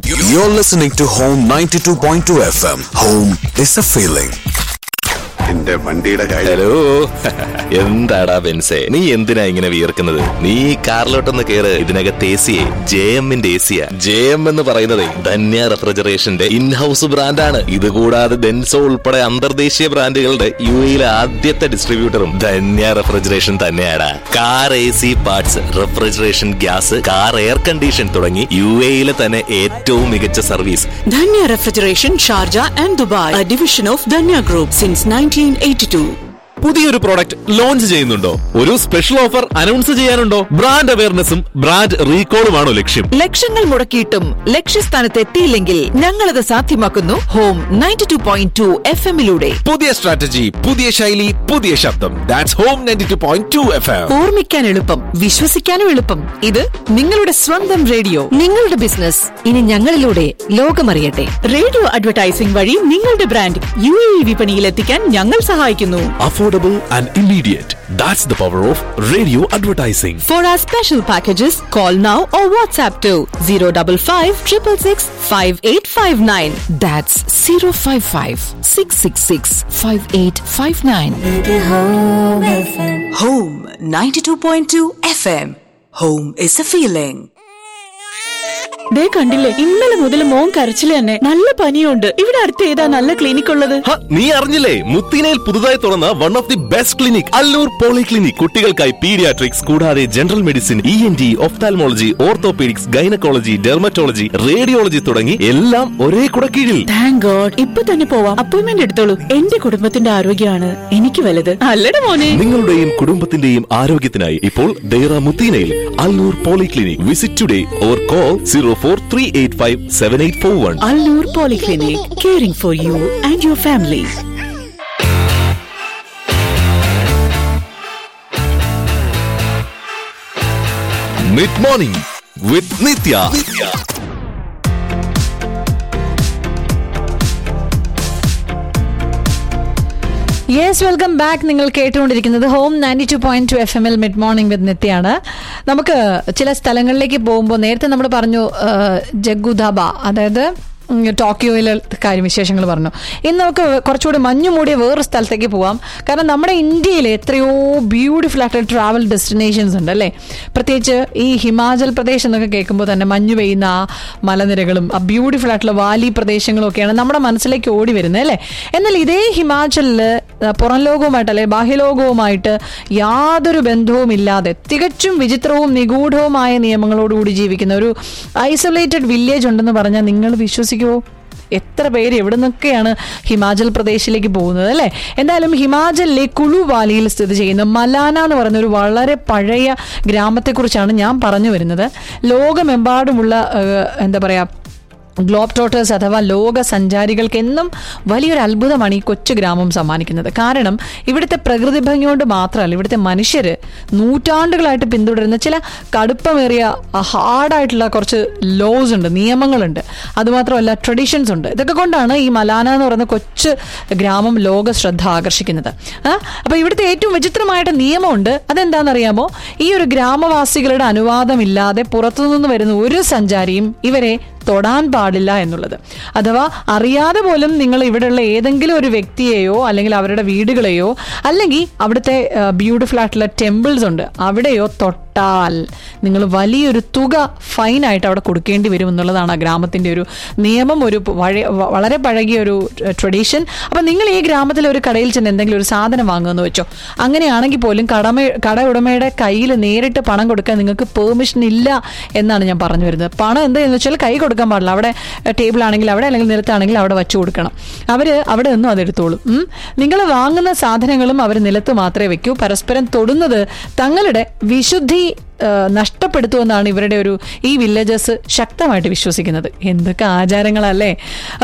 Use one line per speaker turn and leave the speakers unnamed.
You're listening to Home 92.2 FM. Home is a feeling.
എന്റെ വണ്ടിയുടെ കാര്യം
ഹലോ എന്താടാ ബെൻസേ നീ എന്തിനാ ഇങ്ങനെ വിയർക്കുന്നത് നീ കാറിലോട്ടൊന്ന് കേറ് ഇതിനകത്ത് എ സിയെ ജെ എമ്മിന്റെ എ സിയാ ജെ എം എന്ന് പറയുന്നത് ധന്യ റെഫ്രിജറേഷന്റെ ഇൻഹൌസ് ബ്രാൻഡാണ് ഇത് കൂടാതെ ഡെൻസോ ഉൾപ്പെടെ അന്തർദേശീയ ബ്രാൻഡുകളുടെ യു എയിലെ ആദ്യത്തെ ഡിസ്ട്രിബ്യൂട്ടറും ധന്യ റെഫ്രിജറേഷൻ തന്നെയാണ് car A C parts refrigeration gas car air condition തുടങ്ങി യു എയിലെ തന്നെ ഏറ്റവും മികച്ച service
Danya Refrigeration, Sharjah and Dubai, a division of Danya Group since 1982.
പുതിയൊരു പ്രോഡക്റ്റ് ലോഞ്ച് ചെയ്യുന്നുണ്ടോ ഒരു സ്പെഷ്യൽ ഓഫർ അനൗൺസ് ചെയ്യാനുണ്ടോ ബ്രാൻഡ് അവയർനെസ്സും ബ്രാൻഡ് റീകോളുമാണോ ലക്ഷ്യം
ലക്ഷങ്ങൾ മുടക്കിയിട്ടും ലക്ഷ്യസ്ഥാനത്ത് എത്തിയില്ലെങ്കിൽ ഞങ്ങളത് സാധ്യമാക്കുന്നു home ninety two point two F എമ്മിലൂടെ
പുതിയ സ്ട്രാറ്റജി പുതിയ ശൈലി പുതിയ ശബ്ദം that's home ninety two point two F M
ഓർമ്മിക്കാൻ എളുപ്പം വിശ്വസിക്കാനും എളുപ്പം ഇത് നിങ്ങളുടെ സ്വന്തം റേഡിയോ നിങ്ങളുടെ ബിസിനസ് ഇനി ഞങ്ങളിലൂടെ ലോകമറിയട്ടെ
റേഡിയോ അഡ്വർടൈസിംഗ് വഴി നിങ്ങളുടെ ബ്രാൻഡ് യു എ വിപണിയിൽ എത്തിക്കാൻ ഞങ്ങൾ സഹായിക്കുന്നു
affordable and immediate that's the power of radio advertising
For our special packages, call now or WhatsApp to 055 666 5859.
That's zero five five six six six five eight five nine
Home 92.2 FM. Home is a feeling. ദേ കണ്ടില്ലേ ഇന്നലെ മുതൽ മോൻ കരച്ചിൽ തന്നെ നല്ല പനിയുണ്ട് ഇവിടെ അടുത്ത് ഏതാ നല്ല ക്ലിനിക് ഉള്ളത്
ഹ, നീ അറിഞ്ഞില്ലേ മുത്തിനയിൽ പുതുതായി തുറന്ന one of the best clinic Allure poly clinic കുട്ടികൾക്കായി പീഡിയാട്രിക്സ് കൂടാതെ general medicine E N T ophthalmology orthopaedics gynaecology dermatology radiology തുടങ്ങി എല്ലാം ഒരേ കുടക്കീഴിൽ
താങ്ക് ഗോഡ് ഇപ്പൊ തന്നെ പോവാം അപ്പോയിന്റ്മെന്റ് എടുത്തോളൂ എന്റെ കുടുംബത്തിന്റെ ആരോഗ്യമാണ് എനിക്ക് വലുത് അല്ലട മോനെ
നിങ്ങളുടെയും കുടുംബത്തിന്റെയും ആരോഗ്യത്തിനായി ഇപ്പോൾ ഡെയ്റ മുത്തീനയിൽ Allure poly clinic visit today or call zero four three eight five seven eight four one
Allure polyclinic caring for you and your family
mid morning with Nithya
yes welcome back നിങ്ങൾ കേട്ടുകൊണ്ടിരിക്കുന്നത് home ninety two point two F M എൽ mid morning with നിത്യാണ് നമുക്ക് ചില സ്ഥലങ്ങളിലേക്ക് പോകുമ്പോൾ നേരത്തെ നമ്മൾ പറഞ്ഞു ആ, ജഗ്ഗുധാബ അതായത് ഉം, ടോക്കിയോയിലെ കാര്യം വിശേഷങ്ങൾ പറഞ്ഞു ഇന്ന് നമുക്ക് കുറച്ചുകൂടി മഞ്ഞു മൂടിയ വേറൊരു സ്ഥലത്തേക്ക് പോവാം കാരണം നമ്മുടെ ഇന്ത്യയിൽ എത്രയോ ബ്യൂട്ടിഫുൾ ആയിട്ടുള്ള ട്രാവൽ ഡെസ്റ്റിനേഷൻസ് ഉണ്ട് അല്ലേ പ്രത്യേകിച്ച് ഈ ഹിമാചൽ പ്രദേശ് എന്നൊക്കെ കേൾക്കുമ്പോൾ തന്നെ മഞ്ഞു പെയ്യുന്ന ആ മലനിരകളും ആ ബ്യൂട്ടിഫുൾ ആയിട്ടുള്ള വാലി പ്രദേശങ്ങളും ഒക്കെയാണ് നമ്മുടെ മനസ്സിലേക്ക് ഓടി വരുന്നത് അല്ലേ എന്നാൽ ഇതേ ഹിമാചലിൽ പുറം ലോകവുമായിട്ട് അല്ലെങ്കിൽ ബാഹ്യലോകവുമായിട്ട് യാതൊരു ബന്ധവും ഇല്ലാതെ തികച്ചും വിചിത്രവും നിഗൂഢവുമായ നിയമങ്ങളോടുകൂടി ജീവിക്കുന്ന ഒരു ഐസൊലേറ്റഡ് വില്ലേജ് ഉണ്ടെന്ന് പറഞ്ഞാൽ നിങ്ങൾ വിശ്വസിക്കുമോ എത്ര പേര് എവിടെ നിന്നൊക്കെയാണ് ഹിമാചൽ പ്രദേശിലേക്ക് പോകുന്നത് അല്ലേ എന്തായാലും ഹിമാചലിലെ കുളു വാലിയിൽ സ്ഥിതി ചെയ്യുന്ന മലാന എന്ന് പറയുന്ന ഒരു വളരെ പഴയ ഗ്രാമത്തെക്കുറിച്ചാണ് ഞാൻ പറഞ്ഞു വരുന്നത് ലോകമെമ്പാടുമുള്ള ഏഹ്, എന്താ പറയുക ഗ്ലോബ് ടോട്ടേഴ്സ് അഥവാ ലോക സഞ്ചാരികൾക്ക് എന്നും വലിയൊരു അത്ഭുതമാണ് ഈ കൊച്ചു ഗ്രാമം സമ്മാനിക്കുന്നത് കാരണം ഇവിടുത്തെ പ്രകൃതി ഭംഗി കൊണ്ട് മാത്രമല്ല ഇവിടുത്തെ മനുഷ്യർ നൂറ്റാണ്ടുകളായിട്ട് പിന്തുടരുന്ന ചില കടുപ്പമേറിയ ഹാർഡായിട്ടുള്ള കുറച്ച് ലോസ് ഉണ്ട് നിയമങ്ങളുണ്ട് അതുമാത്രമല്ല ട്രഡീഷൻസ് ഉണ്ട് ഇതൊക്കെ കൊണ്ടാണ് ഈ മലാന എന്ന് പറയുന്ന കൊച്ചു ഗ്രാമം ലോക ശ്രദ്ധ ആകർഷിക്കുന്നത് ആ അപ്പൊ ഇവിടുത്തെ ഏറ്റവും വിചിത്രമായിട്ട് നിയമമുണ്ട് അതെന്താണെന്നറിയാമോ ഈ ഒരു ഗ്രാമവാസികളുടെ അനുവാദമില്ലാതെ പുറത്തുനിന്ന് വരുന്ന ഒരു സഞ്ചാരിയും ഇവരെ തൊടാൻ പാടില്ല എന്നുള്ളത് അഥവാ അറിയാതെ പോലും നിങ്ങൾ ഇവിടെയുള്ള ഏതെങ്കിലും ഒരു വ്യക്തിയെയോ അല്ലെങ്കിൽ അവരുടെ വീടുകളെയോ അല്ലെങ്കിൽ അവിടുത്തെ ബ്യൂട്ടിഫുൾ ആയിട്ടുള്ള ടെമ്പിൾസ് ഉണ്ട് അവിടെയോ തൊട്ടാൽ നിങ്ങൾ വലിയൊരു തുക ഫൈനായിട്ട് അവിടെ കൊടുക്കേണ്ടി വരും എന്നുള്ളതാണ് ആ ഗ്രാമത്തിന്റെ ഒരു നിയമം ഒരു പഴയ വ- വളരെ പഴകിയ ഒരു ട്രഡീഷൻ അപ്പം നിങ്ങൾ ഈ ഗ്രാമത്തിലെ ഒരു കടയിൽ ചെന്ന് എന്തെങ്കിലും ഒരു സാധനം വാങ്ങുമെന്ന് വെച്ചോ അങ്ങനെയാണെങ്കിൽ പോലും കടമ കട ഉടമയുടെ കയ്യിൽ നേരിട്ട് പണം കൊടുക്കാൻ നിങ്ങൾക്ക് പെർമിഷൻ ഇല്ല എന്നാണ് ഞാൻ പറഞ്ഞു വരുന്നത് പണം എന്താണെന്ന് വെച്ചാൽ കൈ കൊടുക്കാൻ പാടില്ല അവിടെ ടേബിൾ ആണെങ്കിൽ അവിടെ അല്ലെങ്കിൽ നിലത്താണെങ്കിൽ അവിടെ വെച്ച് കൊടുക്കണം അവർ അവിടെ നിന്നും അത് എടുത്തോളും നിങ്ങൾ വാങ്ങുന്ന സാധനങ്ങളും അവർ നിലത്ത് മാത്രമേ വെക്കൂ പരസ്പരം തൊടുന്നത് തങ്ങളുടെ വിശുദ്ധി ആ, നഷ്ടപ്പെടുത്തുമെന്നാണ് ഇവരുടെ ഒരു ഈ വില്ലേജേഴ്സ് ശക്തമായിട്ട് വിശ്വസിക്കുന്നത് എന്തൊക്കെ ആചാരങ്ങളല്ലേ